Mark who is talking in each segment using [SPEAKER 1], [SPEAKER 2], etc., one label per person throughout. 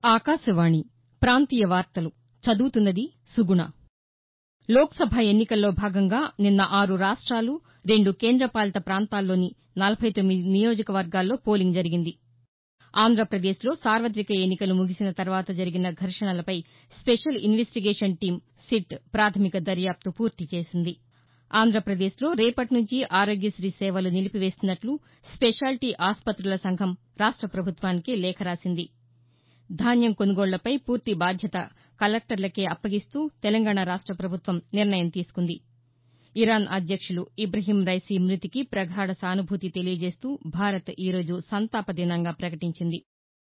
[SPEAKER 1] ఆకాశవాణి ప్రాంతీయ వార్తలు చదువుతున్నది సుగుణ లోక్సభ ఎన్నికల్లో భాగంగా నిన్న ఆరు రాష్ట్రాలు రెండు కేంద్రపాలిత ప్రాంతాల్లోని నలభై తొమ్మిది నియోజకవర్గాల్లో పోలింగ్ జరిగింది ఆంధ్రప్రదేశ్లో సార్వతిక ఎన్నికలు ముగిసిన తర్వాత జరిగిన ఘర్షణలపై స్పెషల్ ఇన్వెస్టిగేషన్ టీమ్ సిట్ ప్రాథమిక దర్యాప్తు పూర్తి చేసింది ఆంధ్రప్రదేశ్లో రేపటి నుంచి ఆరోగ్యశ్రీ సేవలు నిలిపివేస్తున్నట్లు స్పెషాలిటీ ఆస్పత్రుల సంఘం రాష్ట ప్రభుత్వానికి లేఖ రాసింది ధాన్యం కొనుగోళ్లపై పూర్తి బాధ్యత కలెక్టర్లకే అప్పగిస్తూ తెలంగాణ రాష్ట ప్రభుత్వం నిర్ణయం తీసుకుంది ఇరాన్ అధ్యక్షులు ఇబ్రహీం రైసీ మృతికి ప్రగాఢ సానుభూతి తెలియజేస్తూ భారత్ ఈరోజు సంతాప దినంగా ప్రకటించింది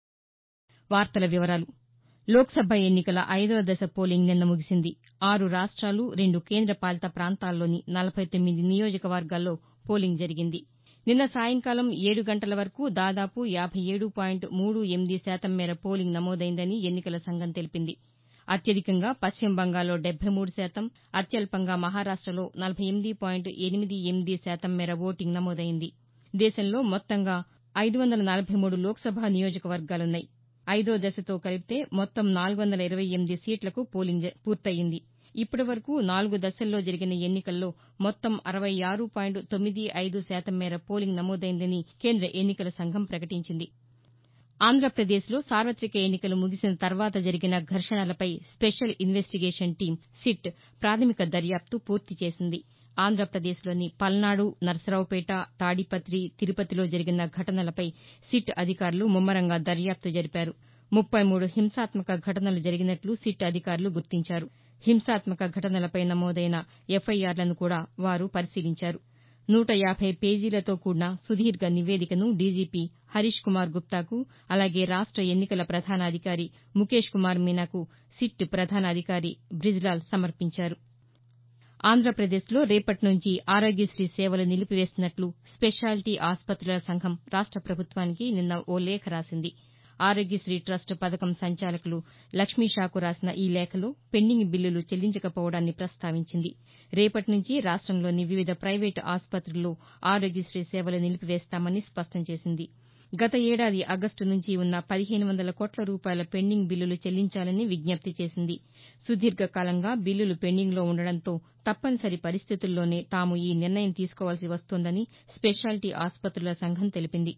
[SPEAKER 1] లోక్సభ ఎన్నికల ఐదవ దశ పోలింగ్ నిన్న ముగిసింది ఆరు రాష్ట్రాలు రెండు కేంద్రపాలిత ప్రాంతాల్లోని నలభై తొమ్మిది నియోజకవర్గాల్లో పోలింగ్ జరిగింది నిన్న సాయంకాలం ఏడు గంటల వరకు దాదాపు యాబై ఏడు పాయింట్ మూడు ఎనిమిది శాతం మేర పోలింగ్ నమోదైందని ఎన్నికల సంఘం తెలిపింది అత్యధికంగా పశ్చిమ బంగాల్లో డెబ్బై మూడు శాతం అత్యల్పంగా మహారాష్టలో నలభై ఎనిమిది పాయింట్ ఎనిమిది ఎనిమిది శాతం మేర ఓటింగ్ నమోదైంది దేశంలో మొత్తంగా ఐదు వందల నలభై మూడు లోక్సభ నియోజకవర్గాలున్నాయి ఐదో దశతో కలిపితే మొత్తం నాలుగు వందల ఇరవై ఎనిమిది సీట్లకు పోలింగ్ పూర్తయింది ఇప్పటి వరకు నాలుగు దశల్లో జరిగిన ఎన్నికల్లో మొత్తం అరవై ఆరు పాయింట్ తొమ్మిది ఐదు శాతం మేర పోలింగ్ నమోదైందని కేంద్ర ఎన్నికల సంఘం ప్రకటించింది ఆంధ్రప్రదేశ్లో సార్వతిక ఎన్నికలు ముగిసిన తర్వాత జరిగిన ఘర్షణలపై స్పెషల్ ఇన్వెస్టిగేషన్ టీమ్ సిట్ ప్రాథమిక దర్యాప్తు పూర్తి చేసింది ఆంధ్రప్రదేశ్లోని పల్నాడు నర్సరావుపేట తాడిపత్రి తిరుపతిలో జరిగిన ఘటనలపై సిట్ అధికారులు ముమ్మరంగా దర్యాప్తు జరిపారు ముప్పై మూడు హింసాత్మక ఘటనలు జరిగినట్లు సిట్ అధికారులు గుర్తించారు హింసాత్మక ఘటనలపై నమోదైన ఎఫ్ఐఆర్లను కూడా వారు పరిశీలించారు నూట యాబై పేజీలతో కూడిన సుదీర్ఘ నివేదికను డీజీపీ హరీష్ కుమార్ గుప్తాకు అలాగే రాష్ట ఎన్నికల ప్రధానాధికారి ముఖేష్ కుమార్ మీనాకు సిట్ ప్రధాన అధికారి బ్రిజ్లాల్ సమర్పించారు ఆంధ్రప్రదేశ్లో రేపటి నుంచి ఆరోగ్యశ్రీ సేవలు నిలిపివేస్తున్నట్లు స్పెషాలిటీ ఆస్పత్రుల సంఘం రాష్ట ప్రభుత్వానికి నిన్న ఓ లేఖ రాసింది ఆరోగ్యశ్రీ ట్రస్ట్ పథకం సంచాలకులు లక్ష్మీషాకు రాసిన ఈ లేఖలో పెండింగ్ బిల్లులు చెల్లించకపోవడాన్ని ప్రస్తావించింది రేపటి నుంచి రాష్టంలోని వివిధ ప్రైవేటు ఆస్పత్రుల్లో ఆరోగ్యశ్రీ సేవలు నిలిపివేస్తామని స్పష్టం చేసింది గత ఏడాది ఆగస్టు నుంచి ఉన్న పదిహేను వందల కోట్ల రూపాయల పెండింగ్ బిల్లులు చెల్లించాలని విజ్ఞప్తి చేసింది సుదీర్ఘ కాలంగా బిల్లులు పెండింగ్లో ఉండడంతో తప్పనిసరి పరిస్థితుల్లోనే తాము ఈ నిర్ణయం తీసుకోవాల్సి వస్తోందని స్పెషాలిటీ ఆస్పత్రుల సంఘం తెలిపింది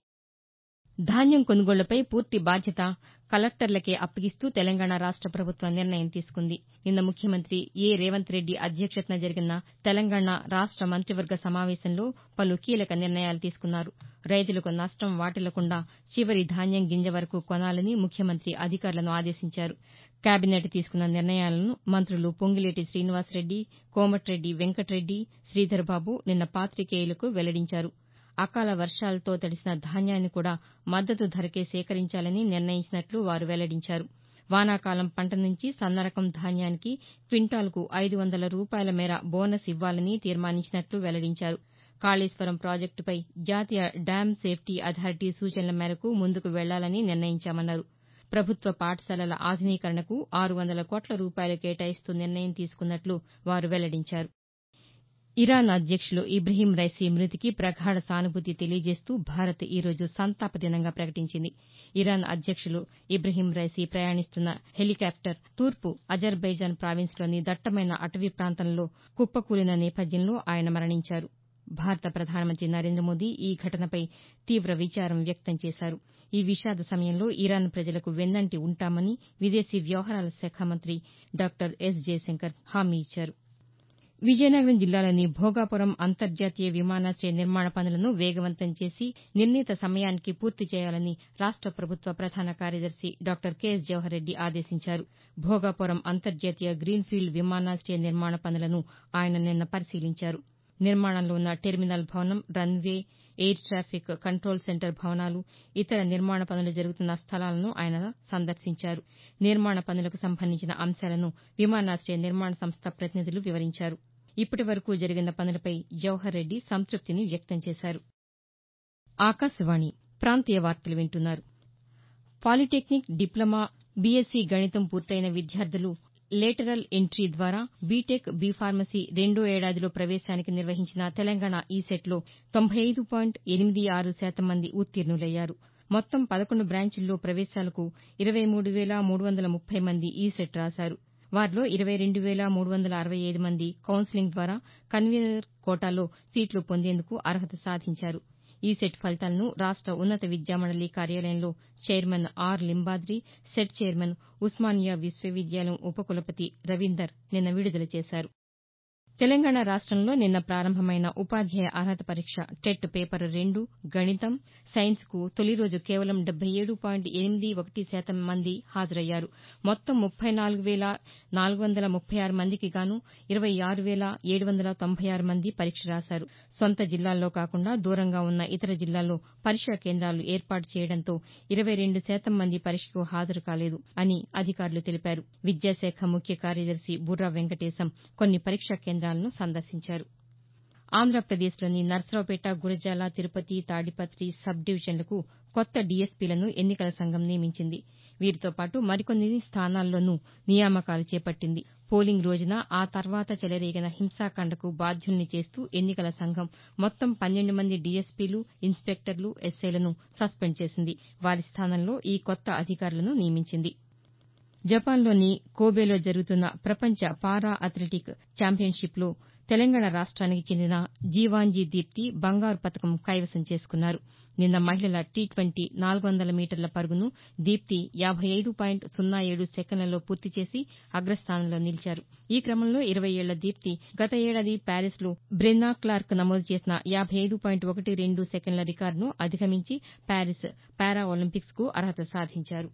[SPEAKER 1] ధాన్యం కొనుగోళ్లపై పూర్తి బాధ్యత కలెక్టర్లకే అప్పగిస్తూ తెలంగాణ రాష్ట ప్రభుత్వం నిర్ణయం తీసుకుంది నిన్న ముఖ్యమంత్రి ఏ రేవంత్ రెడ్డి అధ్యక్షతన జరిగిన తెలంగాణ రాష్ట మంత్రివర్గ సమావేశంలో పలు కీలక నిర్ణయాలు తీసుకున్నారు రైతులకు నష్టం వాటిల్లకుండా చివరి ధాన్యం గింజ వరకు కొనాలని ముఖ్యమంత్రి అధికారులను ఆదేశించారు కేబినెట్ తీసుకున్న నిర్ణయాలను మంత్రులు పొంగులేటి శ్రీనివాసరెడ్డి కోమటిరెడ్డి వెంకటరెడ్డి శ్రీధర్బాబు నిన్న పాతికేయులకు వెల్లడించారు అకాల వర్షాలతో తడిసిన ధాన్యాన్ని కూడా మద్దతు ధరకే సేకరించాలని నిర్ణయించినట్లు వారు వెల్లడించారు వానాకాలం పంట నుంచి సన్నరకం ధాన్యానికి క్వింటాల్కు ఐదు వందల రూపాయల మేర బోనస్ ఇవ్వాలని తీర్మానించినట్లు వెల్లడించారు కాళేశ్వరం ప్రాజెక్టుపై జాతీయ డ్యాం సేఫ్టీ అథారిటీ సూచనల మేరకు ముందుకు వెళ్లాలని నిర్ణయించామన్నారు ప్రభుత్వ పాఠశాలల ఆధునీకరణకు ఆరు వందల కోట్ల రూపాయలు కేటాయిస్తూ నిర్ణయం తీసుకున్నట్లు వారు వెల్లడించారు ఇరాన్ అధ్యక్షులు ఇబ్రహీం రైసీ మృతికి ప్రగాఢ సానుభూతి తెలియజేస్తూ భారత్ ఈరోజు సంతాప దినంగా ప్రకటించింది ఇరాన్ అధ్యక్షులు ఇబ్రహీం రైసీ ప్రయాణిస్తున్న హెలికాప్టర్ తూర్పు అజర్బైజాన్ ప్రావిన్స్లోని దట్టమైన అటవీ ప్రాంతంలో కుప్పకూలిన నేపథ్యంలో ఆయన మరణించారు భారత ప్రధానమంత్రి నరేంద్ర మోదీ ఈ ఘటనపై తీవ విచారం వ్యక్తం చేశారు ఈ విషాద సమయంలో ఇరాన్ ప్రజలకు వెన్నంటి ఉంటామని విదేశీ వ్యవహారాల శాఖ మంత్రి డాక్టర్ ఎస్ జయశంకర్ హామీ ఇచ్చారు విజయనగరం జిల్లాలోని భోగాపురం అంతర్జాతీయ విమానాశయ నిర్మాణ పనులను వేగవంతం చేసి నిర్ణీత సమయానికి పూర్తి చేయాలని రాష్ట ప్రభుత్వ ప్రధాన కార్యదర్శి డాక్టర్ కెఎస్ జవహర్రెడ్డి ఆదేశించారు భోగాపురం అంతర్జాతీయ గ్రీన్ఫీల్డ్ విమానాశయ నిర్మాణ పనులను ఆయన నిన్న పరిశీలించారు నిర్మాణంలో ఉన్న టెర్మినల్ భవనం runway air traffic control centre భవనాలు ఇతర నిర్మాణ పనులు జరుగుతున్న స్థలాలను ఆయన సందర్శించారు నిర్మాణ పనులకు సంబంధించిన అంశాలను విమానాశయ నిర్మాణ సంస్థ ప్రతినిధులు వివరించారు ఇప్పటి వరకు జరిగిన పనులపై జవహర్ రెడ్డి సంతృప్తిని వ్యక్తం చేశారు ఆకాశవాణి ప్రాంతీయ వార్తలు వింటున్నారు పాలిటెక్నిక్ డిప్లొమా బీఎస్సీ గణితం పూర్తయిన విద్యార్థులు లేటరల్ ఎంట్రీ ద్వారా బీటెక్ బీఫార్మసీ రెండో ఏడాదిలో ప్రవేశానికి నిర్వహించిన తెలంగాణ ఈసెట్లో తొంభై ఐదు పాయింట్ ఎనిమిది ఆరు శాతం మంది ఉత్తీర్ణులయ్యారు మొత్తం పదకొండు బ్రాంచీల్లో ప్రవేశాలకు ఇరవై మూడు వేల మూడు వందల ముప్పై మంది ఈసెట్ రాశారు వారిలో ఇరవై రెండు వేల మూడు వందల అరవై ఐదు మంది కౌన్సెలింగ్ ద్వారా కన్వీనర్ కోటాలో సీట్లు పొందేందుకు అర్హత సాధించారు ఈసెట్ ఫలితాలను రాష్ట ఉన్నత విద్యామండలి కార్యాలయంలో chairman R Limbadri CET chairman Osmania విశ్వవిద్యాలయం ఉపకులపతి రవీందర్ నిన్న విడుదల చేశారు తెలంగాణ రాష్టంలో నిన్న ప్రారంభమైన ఉపాధ్యాయ అర్హత పరీక్ష టెట్ పేపర్ రెండు గణితం సైన్స్కు తొలి రోజు కేవలం డెబ్బై ఏడు పాయింట్ ఎనిమిది ఒకటి శాతం మంది హాజరయ్యారు మొత్తం ముప్పై నాలుగు వేల నాలుగు వందల ముప్పై ఆరు మందికి గాను ఇరవై ఆరు వేల ఏడు వందల తొంభై ఆరు మంది పరీక్ష రాశారు సొంత జిల్లాల్లో కాకుండా దూరంగా ఉన్న ఇతర జిల్లాల్లో పరీక్షా కేంద్రాలు ఏర్పాటు చేయడంతో ఇరవై రెండు శాతం మంది పరీక్షకు హాజరు కాలేదు అని అధికారులు తెలిపారు విద్యాశాఖ ముఖ్య కార్యదర్శి బుర్రా వెంకటేశం కొన్ని పరీక్షా కేంద్రాలను సందర్శించారు ఆంధ్రప్రదేశ్లోని నర్సరావుపేట గురజాల తిరుపతి తాడిపత్రి సబ్ డివిజన్లకు కొత్త డీఎస్పీలను ఎన్నికల సంఘం నియమించింది వీరితో పాటు మరికొన్ని స్థానాల్లోనూ నియామకాలు చేపట్టింది పోలింగ్ రోజున ఆ తర్వాత చెలరేగిన హింసాకాండకు బాధ్యుల్ని చేస్తూ ఎన్నికల సంఘం మొత్తం పన్నెండు మంది డీఎస్పీలు ఇన్స్పెక్టర్లు ఎస్ఐలను సస్పెండ్ చేసింది వారి స్థానంలో ఈ కొత్త అధికారులను నియమించింది జపాన్లోని కోబేలో జరుగుతున్న ప్రపంచ పారా అథ్లెటిక్ ఛాంపియన్షిప్లో తెలంగాణ రాష్ట్రానికి చెందిన జీవాంజీ దీప్తి బంగారు పతకం కైవసం చేసుకున్నారు నిన్న మహిళల టీ ట్వంటీ నాలుగు వందల మీటర్ల పరుగును దీప్తి యాబై ఐదు పాయింట్ సున్నా ఏడు సెకన్లలో పూర్తి చేసి అగ్రస్థానంలో నిలిచారు ఈ క్రమంలో ఇరవై ఏళ్ల దీప్తి గత ఏడాది ప్యారిస్లో బ్రెన్నా క్లార్క్ నమోదు చేసిన యాబై ఐదు పాయింట్ ఒకటి రెండు సెకన్ల రికార్డును అధిగమించి ప్యారిస్ పారా ఒలింపిక్స్కు అర్హత సాధించారు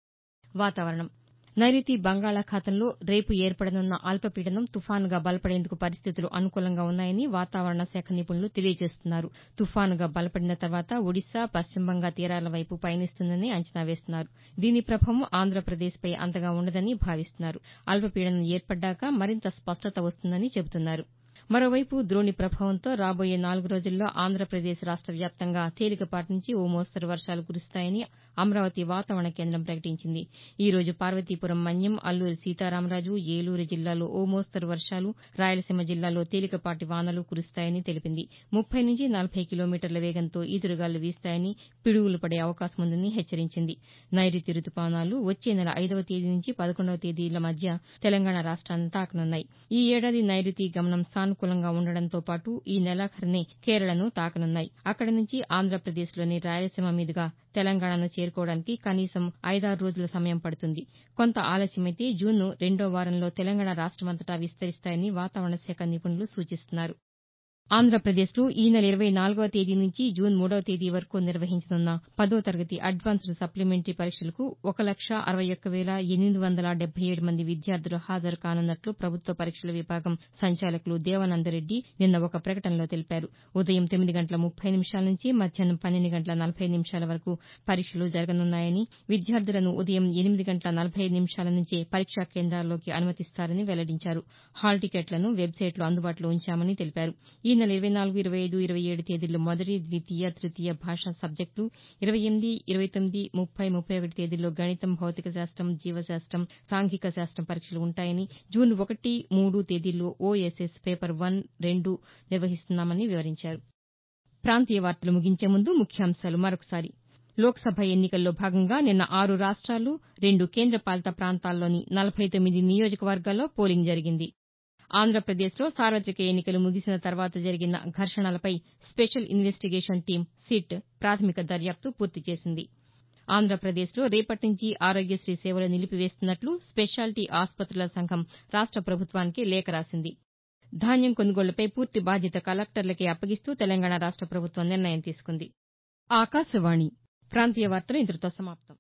[SPEAKER 1] వాతావరణం నైరుతి బంగాళాఖాతంలో రేపు ఏర్పడనున్న అల్పపీడనం తుఫానుగా బలపడేందుకు పరిస్థితులు అనుకూలంగా ఉన్నాయని వాతావరణ శాఖ నిపుణులు తెలియజేస్తున్నారు తుఫానుగా బలపడిన తర్వాత ఒడిశా పశ్చిమబంగా తీరాల వైపు పయనిస్తుందని అంచనా వేస్తున్నారు దీని ప్రభావం ఆంధ్రప్రదేశ్పై అంతగా ఉండదని భావిస్తున్నారు అల్పపీడనం ఏర్పడ్డాక మరింత స్పష్టత వస్తుందని చెబుతున్నారు మరోవైపు ద్రోణి ప్రభావంతో రాబోయే నాలుగు రోజుల్లో ఆంధ్రప్రదేశ్ రాష్ట వ్యాప్తంగా తేలికపాటి నుంచి ఓ మోస్తరు వర్షాలు కురుస్తాయని అమరావతి వాతావరణ కేంద్రం ప్రకటించింది ఈ రోజు పార్వతీపురం మన్యం అల్లూరి సీతారామరాజు ఏలూరు జిల్లాలో ఓ మోస్తరు వర్షాలు రాయలసీమ జిల్లాలో తేలికపాటి వానలు కురుస్తాయని తెలిపింది ముప్పై నుంచి నలభై కిలోమీటర్ల వేగంతో ఈదురుగాలు వీస్తాయని పిడుగులు పడే అవకాశం ఉందని హెచ్చరించింది నైరుతి రుతుపవనాలు వచ్చే నెల ఐదవ తేదీ నుంచి పదకొండవ తేదీల మధ్య తెలంగాణ రాష్ట్రాన్ని తాకనున్నాయి ఈ ఏడాది నైరుతి గమనం సానుకూలంగా ఉండడంతో పాటు ఈ నెలాఖరునే కేరళను తాకనున్నాయి అక్కడి నుంచి ఆంధ్రప్రదేశ్లోని రాయలసీమ మీదుగా తెలంగాణను చేరుకోవడానికి కనీసం ఐదారు రోజుల సమయం పడుతుంది కొంత ఆలస్యమైతే జూన్ రెండో వారంలో తెలంగాణ రాష్టమంతటా విస్తరిస్తాయని వాతావరణ శాఖ నిపుణులు సూచిస్తున్నారు ఆంధ్రప్రదేశ్లో ఈ నెల ఇరవై నాలుగవ తేదీ నుంచి జూన్ మూడవ తేదీ వరకు నిర్వహించనున్న పదో తరగతి అడ్వాన్స్డ్ సప్లిమెంటరీ పరీక్షలకు ఒక లక్ష అరవై ఒక్క వేల ఎనిమిది వందల డెబ్బై ఏడు మంది విద్యార్థులు హాజరు కానున్నట్లు ప్రభుత్వ పరీక్షల విభాగం సంచాలకులు దేవానందరెడ్డి నిన్న ఒక ప్రకటనలో తెలిపారు ఉదయం తొమ్మిది గంటల ముప్పై నిమిషాల నుంచి మధ్యాహ్నం పన్నెండు గంటల నలభై నిమిషాల వరకు పరీక్షలు జరగనున్నాయని విద్యార్థులను ఉదయం ఎనిమిది గంటల నలభై ఐదు నిమిషాల నుంచే పరీక్షా కేంద్రాల్లోకి అనుమతిస్తారని వెల్లడించారు హాల్ టికెట్లను వెబ్సైట్లో అందుబాటులో ఉంచామని తెలిపారు ఈ నెల ఇరవై నాలుగు ఇరవై ఐదు ఇరవై ఏడు తేదీల్లో మొదటి ద్వితీయ తృతీయ భాషా సబ్జెక్టులు ఇరవై ఎనిమిది ఇరవై తొమ్మిది ముప్పై ముప్పై ఒకటి తేదీల్లో గణితం భౌతిక శాస్త్రం జీవశాస్త్రం సాంఘిక శాస్త్రం పరీక్షలు ఉంటాయని జూన్ ఒకటి మూడు తేదీల్లో ఓఎస్ఎస్ పేపర్ వన్ రెండు నిర్వహిస్తున్నామని వివరించారు ప్రాంతీయ వార్తలు ముగించే ముందు ముఖ్యాంశాలు మరొకసారి లోక్సభ ఎన్నికల్లో భాగంగా నిన్న ఆరు రాష్ట్రాలు రెండు కేంద్రపాలిత ప్రాంతాల్లోని నలభై తొమ్మిది నియోజకవర్గాల్లో పోలింగ్ జరిగింది ఆంధ్రప్రదేశ్లో సార్వతిక ఎన్నికలు ముగిసిన తర్వాత జరిగిన ఘర్షణలపై స్పెషల్ ఇన్వెస్టిగేషన్ టీం సిట్ ప్రాథమిక దర్యాప్తు పూర్తి చేసింది ఆంధ్రప్రదేశ్లో రేపటి నుంచి ఆరోగ్యశ్రీ సేవలు నిలిపివేస్తున్నట్లు స్పెషాలిటీ ఆసుపత్రుల సంఘం రాష్ట ప్రభుత్వానికి లేఖ రాసింది ధాన్యం కొనుగోళ్లపై పూర్తి బాధ్యత కలెక్టర్లకే అప్పగిస్తూ తెలంగాణ రాష్ట ప్రభుత్వం నిర్ణయం తీసుకుంది ఆకాశవాణి ప్రాంతీయ వార్తలు ఇంతటితో సమాప్తం